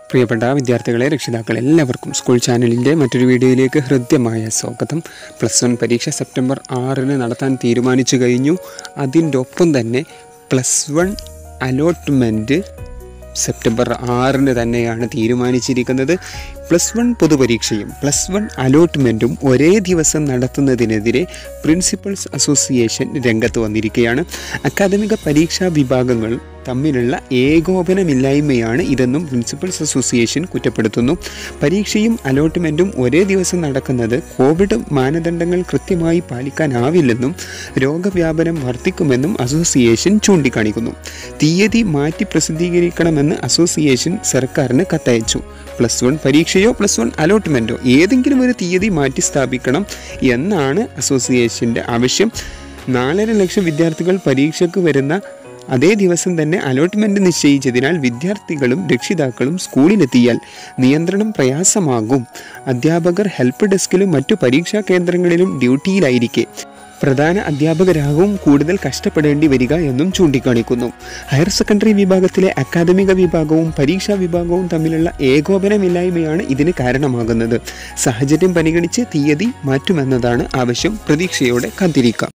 പ്രിയപ്പെട്ട വിദ്യാർത്ഥികളെ രക്ഷിതാക്കളെ എല്ലാവർക്കും സ്കൂൾ ചാനലിൻ്റെ മറ്റൊരു വീഡിയോയിലേക്ക് ഹൃദ്യമായ സ്വാഗതം പ്ലസ് വൺ പരീക്ഷ സെപ്റ്റംബർ ആറിന് നടത്താൻ തീരുമാനിച്ചു കഴിഞ്ഞു അതിൻ്റെ ഒപ്പം തന്നെ പ്ലസ് വൺ അലോട്ട്മെൻറ്റ് സെപ്റ്റംബർ ആറിന് തന്നെയാണ് തീരുമാനിച്ചിരിക്കുന്നത് പ്ലസ് വൺ പൊതുപരീക്ഷയും പ്ലസ് വൺ അലോട്ട്മെൻറ്റും ഒരേ ദിവസം നടത്തുന്നതിനെതിരെ പ്രിൻസിപ്പൽസ് അസോസിയേഷൻ രംഗത്ത് വന്നിരിക്കുകയാണ് അക്കാദമിക പരീക്ഷാ വിഭാഗങ്ങൾ തമ്മിലുള്ള ഏകോപനമില്ലായ്മയാണ് ഇതെന്നും പ്രിൻസിപ്പൽസ് അസോസിയേഷൻ കുറ്റപ്പെടുത്തുന്നു പരീക്ഷയും അലോട്ട്മെൻറ്റും ഒരേ ദിവസം നടക്കുന്നത് കോവിഡ് മാനദണ്ഡങ്ങൾ കൃത്യമായി പാലിക്കാനാവില്ലെന്നും രോഗവ്യാപനം വർദ്ധിക്കുമെന്നും അസോസിയേഷൻ ചൂണ്ടിക്കാണിക്കുന്നു തീയതി മാറ്റി പ്രസിദ്ധീകരിക്കണമെന്ന് അസോസിയേഷൻ സർക്കാരിന് കത്തയച്ചു പ്ലസ് വൺ പരീക്ഷയോ പ്ലസ് വൺ അലോട്ട്മെൻറ്റോ ഏതെങ്കിലും ഒരു തീയതി മാറ്റി സ്ഥാപിക്കണം എന്നാണ് അസോസിയേഷൻ്റെ ആവശ്യം നാലര ലക്ഷം വിദ്യാർത്ഥികൾ പരീക്ഷയ്ക്ക് വരുന്ന അതേ ദിവസം തന്നെ അലോട്ട്മെൻറ്റ് നിശ്ചയിച്ചതിനാൽ വിദ്യാർത്ഥികളും രക്ഷിതാക്കളും സ്കൂളിലെത്തിയാൽ നിയന്ത്രണം പ്രയാസമാകും അധ്യാപകർ ഹെൽപ്പ് ഡെസ്കിലും മറ്റു പരീക്ഷാ കേന്ദ്രങ്ങളിലും ഡ്യൂട്ടിയിലായിരിക്കെ പ്രധാന അധ്യാപകരാകും കൂടുതൽ കഷ്ടപ്പെടേണ്ടി വരിക എന്നും ചൂണ്ടിക്കാണിക്കുന്നു ഹയർ സെക്കൻഡറി വിഭാഗത്തിലെ അക്കാദമിക വിഭാഗവും പരീക്ഷാ വിഭാഗവും തമ്മിലുള്ള ഏകോപനമില്ലായ്മയാണ് ഇതിന് കാരണമാകുന്നത് സാഹചര്യം പരിഗണിച്ച് തീയതി മാറ്റുമെന്നതാണ് ആവശ്യം പ്രതീക്ഷയോടെ കാത്തിരിക്കാം